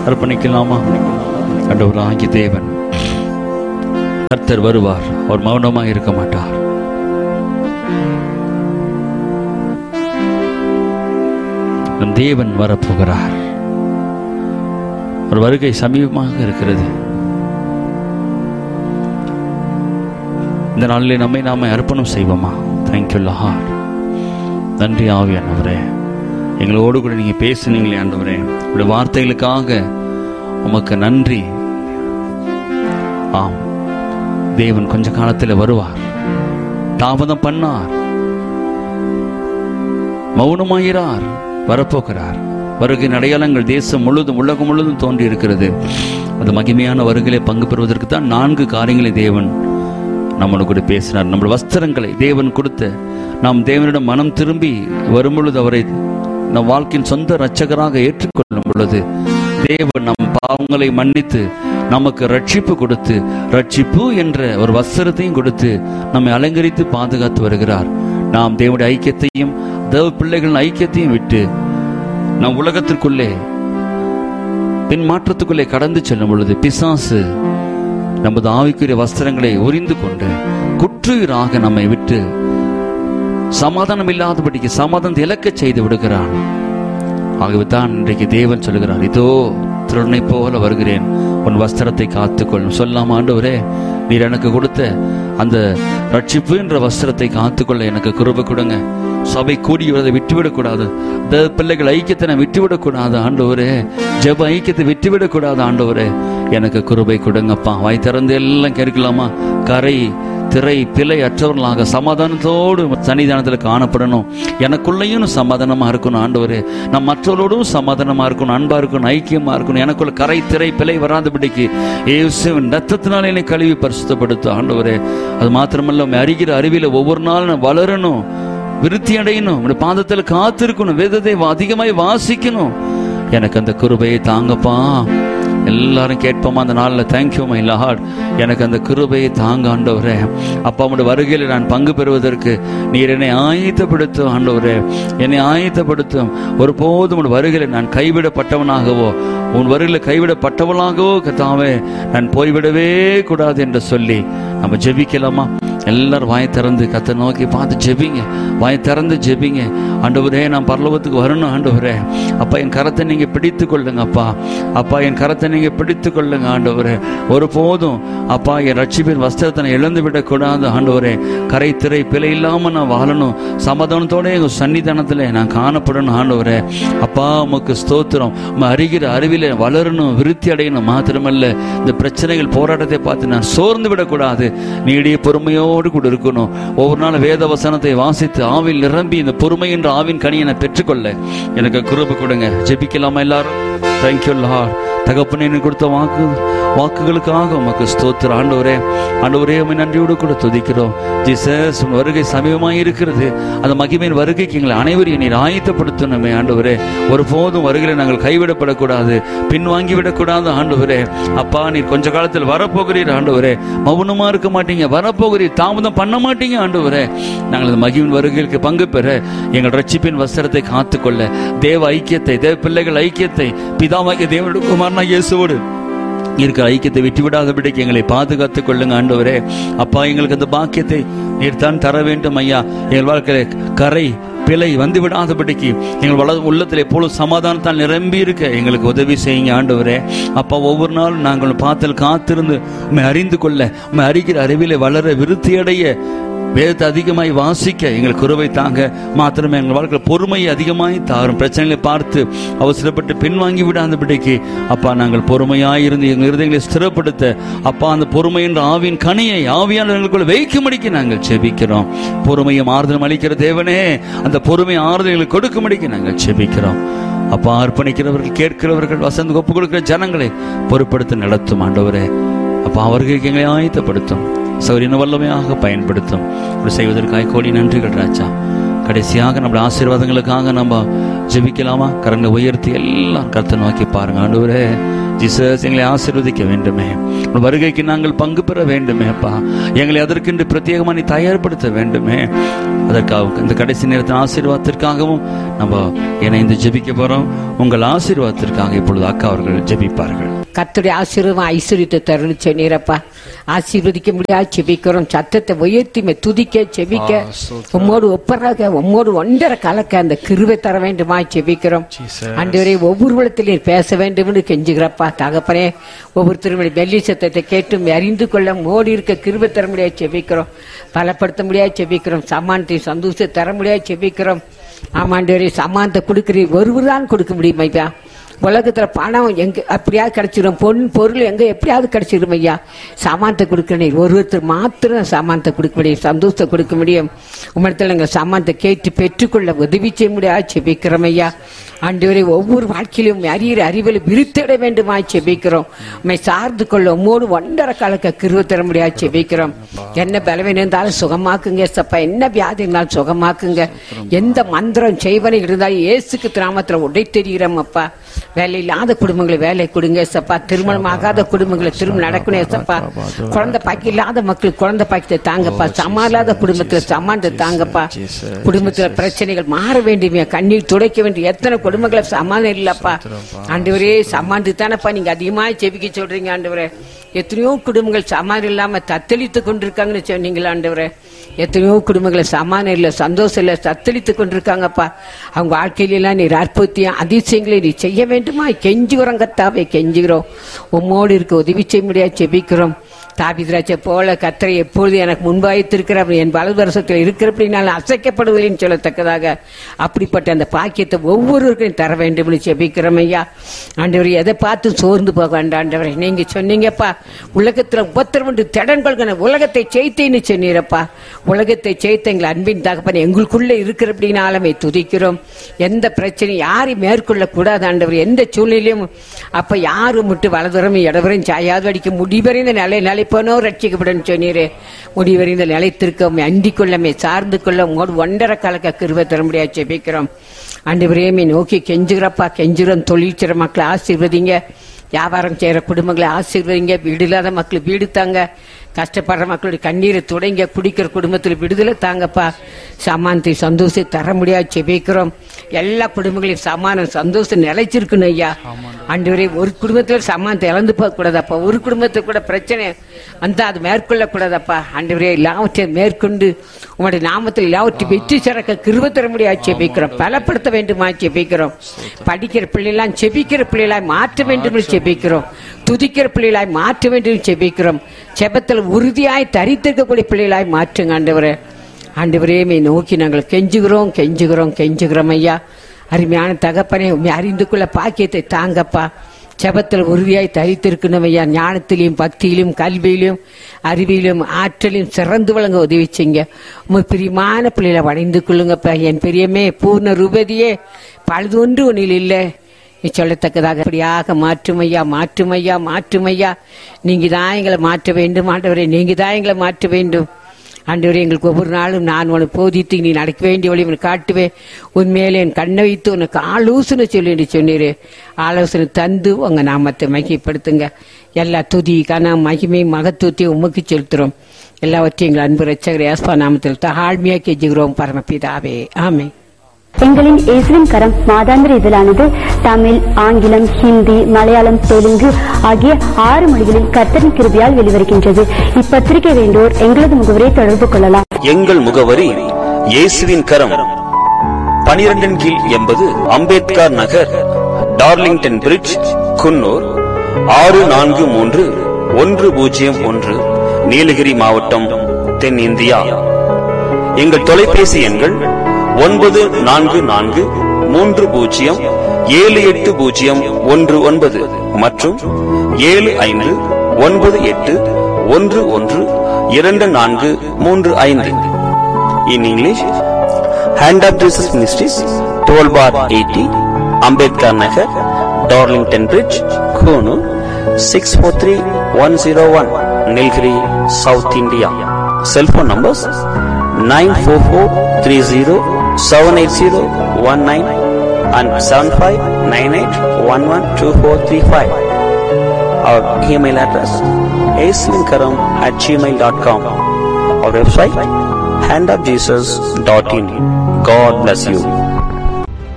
அர்ப்பணிக்கலாமா ஆண்டவராகிய தேவன் கர்த்தர் வருவார் அவர் மௌனமாக இருக்க மாட்டார் நம் தேவன் வரப்போகிறார் ஒரு வருகை சமீபமாக இருக்கிறது இந்த நாளிலே நம்மை நாம அர்ப்பணம் செய்வோமா தேங்க்யூ லார்ட் நன்றி ஆவியானவரே எங்களோடு கூட நீங்க பேசுனீங்களே ஆண்டவரே உடைய வார்த்தைகளுக்காக உமக்கு நன்றி ஆம் தேவன் கொஞ்ச காலத்தில் வருவார் தாமதம் பண்ணார் மௌனமாயிறார் வரப்போகிறார் வருகையின் அடையாளங்கள் தேசம் முழுதும் உலகம் முழுதும் தோன்றி இருக்கிறது அது மகிமையான வருகையிலே பங்கு பெறுவதற்கு தான் நான்கு காரியங்களை தேவன் நம்மளோட கூட பேசினார் நம்ம வஸ்திரங்களை தேவன் கொடுத்த நாம் தேவனிடம் மனம் திரும்பி வரும் பொழுது அவரை நம் வாழ்க்கையின் சொந்த இரட்சகராக ஏற்றுக்கொள்ளும் பொழுது தேவன் நம் பாவங்களை மன்னித்து நமக்கு ரட்சிப்பு கொடுத்து ரட்சிப்பு என்ற ஒரு வஸ்திரத்தையும் கொடுத்து நம்மை அலங்கரித்து பாதுகாத்து வருகிறார் நாம் தேவனுடைய ஐக்கியத்தையும் தேவ பிள்ளைகளின் ஐக்கியத்தையும் விட்டு நம் உலகத்திற்குள்ளே பின் மாற்றத்துக்குள்ளே கடந்து செல்லும் பொழுது பிசாசு நமது ஆவிக்குரிய வஸ்திரங்களை உரிந்து கொண்டு குற்றுயிராக நம்மை விட்டு சமாதானம் இல்லாதபடிக்கு சமாதானத்தை இழக்கச் செய்து விடுகிறான் ஆகவே தான் இன்றைக்கு தேவன் சொல்லுகிறார் இதோ திருடனை போல வருகிறேன் உன் வஸ்திரத்தை காத்துக்கொள்ளும் சொல்லாம ஆண்டவரே நீர் எனக்கு கொடுத்த அந்த ரட்சிப்பு என்ற வஸ்திரத்தை காத்துக்கொள்ள எனக்கு குருப கொடுங்க சபை கூடி வரதை விட்டுவிடக்கூடாது தேவ பிள்ளைகள் ஐக்கியத்தை நான் விட்டுவிடக்கூடாது ஆண்டவரே ஜெப ஐக்கியத்தை விட்டுவிடக்கூடாது ஆண்டவரே எனக்கு குருபை கொடுங்கப்பா வாய் திறந்து எல்லாம் கேட்கலாமா கரை திரை பிழை அற்றவர்களாக சமாதானத்தோடு சன்னிதானத்தில் காணப்படணும் எனக்குள்ளேயும் சமாதானமா இருக்கணும் ஆண்டவரே நான் மற்றவரோடும் சமாதானமா இருக்கணும் அன்பா இருக்கணும் ஐக்கியமா இருக்கணும் எனக்குள்ள கரை திரை பிழை வராதபடிக்கு இயேசுவின் ரத்தத்தினால என்னை கழுவி பரிசுத்தப்படுத்து ஆண்டவரே அது மாத்திரமல்ல உம்மை அறிகிற அறிவில ஒவ்வொரு நாளும் நான் வளரணும் விருத்தி அடையணும் உடைய பாதத்தில் காத்திருக்கணும் வேதத்தை அதிகமாய் வாசிக்கணும் எனக்கு அந்த கிருபையை தாங்கப்பா எல்லாரும் கேட்போமா அந்த நாளில் தேங்க்யூ மை லார்ட் எனக்கு அந்த கிருபையை தாங்க ஆண்டவரே அப்பா உடைய வருகையில் நான் பங்கு பெறுவதற்கு நீர் என்னை ஆயத்தப்படுத்தும் ஆண்டவரே என்னை ஆயத்தப்படுத்தும் ஒருபோதும் உன் வருகையில் நான் கைவிடப்பட்டவனாகவோ உன் வருகையில் கைவிடப்பட்டவனாகவோ கத்தாவே நான் போய்விடவே கூடாது என்று சொல்லி நம்ம ஜெபிக்கலாமா எல்லாரும் வாய் திறந்து கத்தை நோக்கி பார்த்து ஜெபிங்க வாய் திறந்து ஜெபிங்க ஆண்டவரே நான் பரலோகத்துக்கு வரணும் ஆண்டவரே அப்பா என் கரத்தை நீங்க பிடித்து கொள்ளுங்க அப்பா அப்பா என் கரத்தை நீங்க பிடித்து கொள்ளுங்க ஆண்டவரே ஒருபோதும் அப்பா என் ரட்சிப்பின் வஸ்திரத்தை நான் இழந்து விடக்கூடாது ஆண்டவரே கரை திரை பிழை இல்லாம நான் வாழணும் சமாதானத்தோட எங்க சன்னிதானத்துல நான் காணப்படணும் ஆண்டவரே அப்பா உமக்கு ஸ்தோத்திரம் உம்மை அறிகிற அறிவில வளரணும் விருத்தி அடையணும் மாத்திரமல்ல இந்த பிரச்சனைகள் போராட்டத்தை பார்த்து நான் சோர்ந்து விடக்கூடாது நீடிய பொறுமையோடு கூட இருக்கணும் ஒவ்வொரு நாள் வேத வசனத்தை வாசித்து ஆவில் நிரம்பி இந்த பொறுமை என்ற ஆவின் கனியை நான் பெற்றுக்கொள்ள எனக்கு குருபு கொடுங்க ஜெபிக்கலாமா எல்லாரும் தேங்க்யூ லார்ட் தகப்பனே எனக்கு கொடுத்த வாக்கு வாக்குகளுக்காக உமக்கு ஸ்தோத்திர ஆண்டவரே ஆண்டவரே உமை நன்றியோடு கூட துதிக்கிறோம் ஜீசஸ் உன் வருகை சமீபமாக இருக்கிறது அந்த மகிமையின் வருகைக்கு எங்களை அனைவரையும் நீர் ஆயத்தப்படுத்தணுமே ஆண்டவரே ஒருபோதும் வருகையில் நாங்கள் கைவிடப்படக்கூடாது பின்வாங்கி விடக்கூடாது ஆண்டவரே அப்பா நீர் கொஞ்ச காலத்தில் வரப்போகிறீர் ஆண்டவரே மௌனமா இருக்க மாட்டீங்க வரப்போகிறீர் தாமதம் பண்ண மாட்டீங்க ஆண்டவரே நாங்கள் அந்த மகிமின் வருகைக்கு பங்கு பெற எங்கள் ரட்சிப்பின் வஸ்திரத்தை காத்துக்கொள்ள தேவ ஐக்கியத்தை தேவ பிள்ளைகள் ஐக்கியத்தை பிதாவாகிய தேவனுடைய குமாரனா இயேசுவோடு இருக்கிற ஐக்கியத்தை விட்டுவிடாதபடிக்கு எங்களை பாதுகாத்துக் கொள்ளுங்க ஆண்டவரே அப்பா எங்களுக்கு அந்த பாக்கியத்தை நீர் தான் தர வேண்டும் ஐயா எங்கள் வாழ்க்கையில கரை பிழை வந்து விடாதபடிக்கு எங்கள் வள உள்ளத்தில் எப்பொழுது சமாதானத்தால் நிரம்பி இருக்க எங்களுக்கு உதவி செய்யுங்க ஆண்டவரே அப்பா ஒவ்வொரு நாளும் நாங்கள் பாத்தல் காத்திருந்து உண்மை அறிந்து கொள்ள உண்மை அறிகிற அறிவிலே வளர விருத்தியடைய வேதத்தை அதிகமாய் வாசிக்க எங்களுக்கு குருவை தாங்க மாத்திரமே எங்கள் வாழ்க்கையில் பொறுமையை அதிகமாய் தாரும் பிரச்சனைகளை பார்த்து அவசரப்பட்டு பின்வாங்கி விடாதபடிக்கு அப்பா நாங்கள் பொறுமையாய் இருந்து எங்கள் இருதயங்களை ஸ்திரப்படுத்த அப்பா அந்த பொறுமை என்ற ஆவின் கனியை ஆவியாளர்களுக்குள்ள வைக்கும்படிக்கு நாங்கள் செபிக்கிறோம் பொறுமையை ஆறுதலும் அளிக்கிற தேவனே அந்த பொறுமை ஆறுதல்களை கொடுக்கும்படிக்கு நாங்கள் செபிக்கிறோம் அப்பா அர்ப்பணிக்கிறவர்கள் கேட்கிறவர்கள் வசந்து ஒப்பு கொடுக்கிற ஜனங்களை பொறுப்படுத்த நடத்தும் ஆண்டவரே அப்பா அவர்களுக்கு எங்களை ஆயத்தப்படுத்தும் சௌரியன வல்லமையாக பயன்படுத்தும் இப்படி செய்வதற்காக கோடி நன்றிகள் ராஜா கடைசியாக நம்முடைய ஆசீர்வாதங்களுக்காக நம்ம ஜெபிக்கலாமா கரங்களை உயர்த்தி எல்லாம் கருத்தை நோக்கி பாருங்க ஆண்டவரே ஜீசஸ் எங்களை ஆசீர்வதிக்க வேண்டுமே உன் வருகைக்கு நாங்கள் பங்கு பெற வேண்டுமே அப்பா எங்களை அதற்கென்று பிரத்யேகமாக நீ தயார்படுத்த வேண்டுமே அதற்காக இந்த கடைசி நேரத்தின் ஆசீர்வாதத்திற்காகவும் நம்ம இணைந்து ஜெபிக்க போறோம் உங்கள் ஆசீர்வாதத்திற்காக இப்பொழுது அக்கா அவர்கள் ஜெபிப்பார்கள் கத்துடைய ஆசீர்வாதம் ஐஸ்வர்யத்தை தருணம் சொன்னீரப்பா ஆசீர்வதிக்க முடியாது செபிக்கிறோம் சத்தத்தை உயர்த்தி மே துதிக்க செபிக்க உம்மோடு ஒப்பராக உம்மோடு ஒன்றரை கலக்க அந்த கிருவை தர வேண்டுமா செபிக்கிறோம் அன்றுவரை ஒவ்வொரு விடத்திலையும் பேச வேண்டும் என்று கெஞ்சுகிறப்பா தகப்பனே ஒவ்வொருத்தரும் வெள்ளி சத்தத்தை கேட்டும் அறிந்து கொள்ள மோடி இருக்க கிருவை தர முடியாது செபிக்கிறோம் பலப்படுத்த முடியாது செபிக்கிறோம் சமானத்தை சந்தோஷத்தை தர முடியாது செபிக்கிறோம் ஆமாண்டவரே சமானத்தை கொடுக்கிறீர் ஒருவர் தான் கொடுக்க முடியும் ஐயா உலகத்துல பணம் எங்க அப்படியாவது கிடைச்சிடும் பொன் பொருள் எங்க எப்படியாவது கிடைச்சிடும் ஐயா சாமானத்தை கொடுக்கணும் ஒருத்தர் மாத்திரம் சாமானத்தை கொடுக்க முடியும் சந்தோஷத்தை கொடுக்க முடியும் உம்மிடத்தில் எங்கள் சாமானத்தை கேட்டு பெற்றுக்கொள்ள உதவி செய்ய முடியாது செபிக்கிறோம் ஐயா ஆண்டவரை ஒவ்வொரு வாழ்க்கையிலும் அறிகிற அறிவில் விருத்திட வேண்டுமா செபிக்கிறோம் உண்மை சார்ந்து கொள்ள உம்மோடு ஒன்றரை கலக்க கிருவ தர முடியாது செபிக்கிறோம் என்ன பலவீனம் இருந்தாலும் சுகமாக்குங்க சப்பா என்ன வியாதி இருந்தாலும் சுகமாக்குங்க எந்த மந்திரம் செய்வனை இருந்தாலும் இயேசுக்கு திராமத்துல உடை தெரிகிறோம் அப்பா வேலை இல்லாத குடும்பங்களை வேலை கொடுங்க சப்பா திருமணம் ஆகாத குடும்பங்களை திருமணம் நடக்கணும் சப்பா குழந்தை பாக்கி இல்லாத மக்களுக்கு குழந்தை பாக்கியத்தை தாங்கப்பா சமா இல்லாத குடும்பத்துல சமானத்தை தாங்கப்பா குடும்பத்துல பிரச்சனைகள் மாற வேண்டிய கண்ணீர் துடைக்க வேண்டிய எத்தனை குடும்பங்களை சமாதானம் இல்லப்பா ஆண்டவரே சமாந்து தானப்பா நீங்க அதிகமா செபிக்க சொல்றீங்க ஆண்டவரே எத்தனையோ குடும்பங்கள் சமாதானம் இல்லாம தத்தளித்து கொண்டிருக்காங்கன்னு சொன்னீங்களா ஆண்டவரே எத்தனையோ குடும்பங்களை சமாதானம் இல்லை சந்தோஷம் இல்லை தத்தளித்து கொண்டிருக்காங்கப்பா அவங்க வாழ்க்கையிலாம் நீர் அற்புத்தியம் அதிசயங்களை நீ செய்ய வேண்டுமா கெஞ்சுகிறோம் கத்தாவே கெஞ்சுகிறோம் உம்மோடு இருக்க உதவி செய்ய முடியாது செபிக்கிறோம் தாபிதிராட்சை போல கத்தரை எப்பொழுது எனக்கு முன்பாய்த்திருக்கிற என் வலதுவரசத்தில் இருக்கிறபடினால அசைக்கப்படுவதில்லைன்னு சொல்லத்தக்கதாக அப்படிப்பட்ட அந்த பாக்கியத்தை ஒவ்வொருவருக்கும் தர வேண்டும் செபிக்கிறோம் ஐயா ஆண்டவர் எதை பார்த்து சோர்ந்து போக வேண்டாம் ஆண்டவரே நீங்க சொன்னீங்கப்பா உலகத்துல உபத்திரவண்டு திடன் கொள்கிற உலகத்தை செய்தேன்னு சொன்னீரப்பா உலகத்தை செய்த எங்கள் அன்பின் தகப்பன் எங்களுக்குள்ள இருக்கிறபடினாலுமே துதிக்கிறோம் எந்த பிரச்சனையும் யாரையும் மேற்கொள்ள கூடாது ஆண்டவர் எந்த சூழ்நிலையும் அப்ப யாரும் விட்டு வலதுரம் இடவரையும் சாயாது அடிக்க முடிவறிந்த நிலை நிலைப்பனோ ரட்சிக்கப்படும் சொன்னீரே முடிவறிந்த நிலைத்திருக்க அண்டிக் கொள்ளமே சார்ந்து கொள்ள உங்களோடு ஒன்றரை கலக்க கிருப தர முடியாது ஜெபிக்கிறோம் ஆண்டு விரையமே நோக்கி கெஞ்சுகிறப்பா கெஞ்சுகிறோம் தொழில் செய்கிற மக்களை ஆசீர்வதிங்க வியாபாரம் செய்கிற குடும்பங்களை ஆசீர்வதிங்க வீடு இல்லாத மக்கள் வீடு தாங்க கஷ்டப்படுற மக்களுடைய கண்ணீரை துடைங்க குடிக்கிற குடும்பத்தில் விடுதலை தாங்கப்பா சமானத்தை சந்தோஷத்தை தர முடியாது செபிக்கிறோம் எல்லா குடும்பங்களையும் சமானம் சந்தோஷம் நிலைச்சிருக்கணும் ஐயா அன்று வரை ஒரு குடும்பத்தில் சமானத்தை இழந்து போக கூடாதப்பா ஒரு குடும்பத்துக்கு கூட பிரச்சனை வந்தா அது மேற்கொள்ள கூடாதப்பா அன்று வரை எல்லாவற்றையும் மேற்கொண்டு உங்களுடைய நாமத்தில் எல்லாவற்றையும் வெற்றி சிறக்க கிருப தர முடியாது செபிக்கிறோம் பலப்படுத்த வேண்டுமா செபிக்கிறோம் படிக்கிற பிள்ளைலாம் செபிக்கிற பிள்ளைகளாய் மாற்ற வேண்டும் என்று செபிக்கிறோம் துதிக்கிற பிள்ளைகளாய் மாற்ற வேண்டும் என்று செபிக்கிறோம் செபத்தில் உறுதியாய் தரித்திருக்கக்கூடிய பிள்ளைகளாய் மாற்றுங்க ஆண்டவரே ஆண்டவரே மே நோக்கி நாங்கள் கெஞ்சுகிறோம் கெஞ்சுகிறோம் கெஞ்சுகிறோம் ஐயா அருமையான தகப்பனே உண்மை அறிந்து கொள்ள பாக்கியத்தை தாங்கப்பா செபத்தில் உறுதியாய் தரித்திருக்கணும் ஐயா ஞானத்திலையும் பக்தியிலும் கல்வியிலும் அறிவிலும் ஆற்றலையும் சிறந்து வழங்க உதவி செய்யுங்க உங்க பிரியமான பிள்ளைகளை வணைந்து கொள்ளுங்கப்பா என் பெரியமே பூர்ண ரூபதியே பழுதொன்று ஒன்றில் இல்லை நீ சொல்லத்தக்கதாக அப்படியாக மாற்றுமையா மாற்றுமையா மாற்றுமையா நீங்க தான் எங்களை மாற்ற வேண்டும் ஆண்டவரே நீங்க தான் எங்களை மாற்ற வேண்டும் ஆண்டவரே எங்களுக்கு ஒவ்வொரு நாளும் நான் உனக்கு போதித்து நீ நடக்க வேண்டிய வழி உனக்கு காட்டுவேன் உண்மையிலே என் கண்ணை வைத்து உனக்கு ஆலோசனை சொல்லி சொன்னீரு ஆலோசனை தந்து உங்க நாமத்தை மகிமைப்படுத்துங்க எல்லா துதி கன மகிமை மகத்துவத்தையும் உமக்கு செலுத்துறோம் எல்லாவற்றையும் எங்கள் அன்பு ரச்சகர் ஏஸ்பா நாமத்தில் தாழ்மையா கெஞ்சுகிறோம் பரமபிதாவே ஆமே எங்களின் இயேசுவின் கரம் மாதாந்திர இதழானது தமிழ் ஆங்கிலம் ஹிந்தி மலையாளம் தெலுங்கு ஆகிய ஆறு மொழிகளில் கர்த்தரின் கிருபியால் வெளிவருகின்றது இப்பத்திரிகை வேண்டோர் எங்களது முகவரை தொடர்பு கொள்ளலாம் எங்கள் முகவரி இயேசுவின் கரம் பனிரெண்டின் கீழ் எண்பது அம்பேத்கர் நகர் டார்லிங்டன் பிரிட்ஜ் குன்னூர் ஆறு நான்கு மூன்று ஒன்று பூஜ்ஜியம் ஒன்று நீலகிரி மாவட்டம் தென்னிந்தியா எங்கள் தொலைபேசி எண்கள் ஒன்பது நான்கு நான்கு மூன்று பூஜ்ஜியம் ஏழு எட்டு பூஜ்ஜியம் ஒன்று ஒன்பது மற்றும் ஏழு ஐந்து ஒன்பது எட்டு ஒன்று ஒன்று இரண்டு நான்கு மூன்று ஐந்து in English hand of Jesus ministries twelve bar eighty Ambedkar Nagar Darlington bridge Coonoor six four three one zero one Nilgiri south India cellphone numbers nine four four three zero seven eight zero one nine and seven five nine eight one one two four three five our email address aswinkaram at gmail.com. Our website handofjesus.in. God bless you.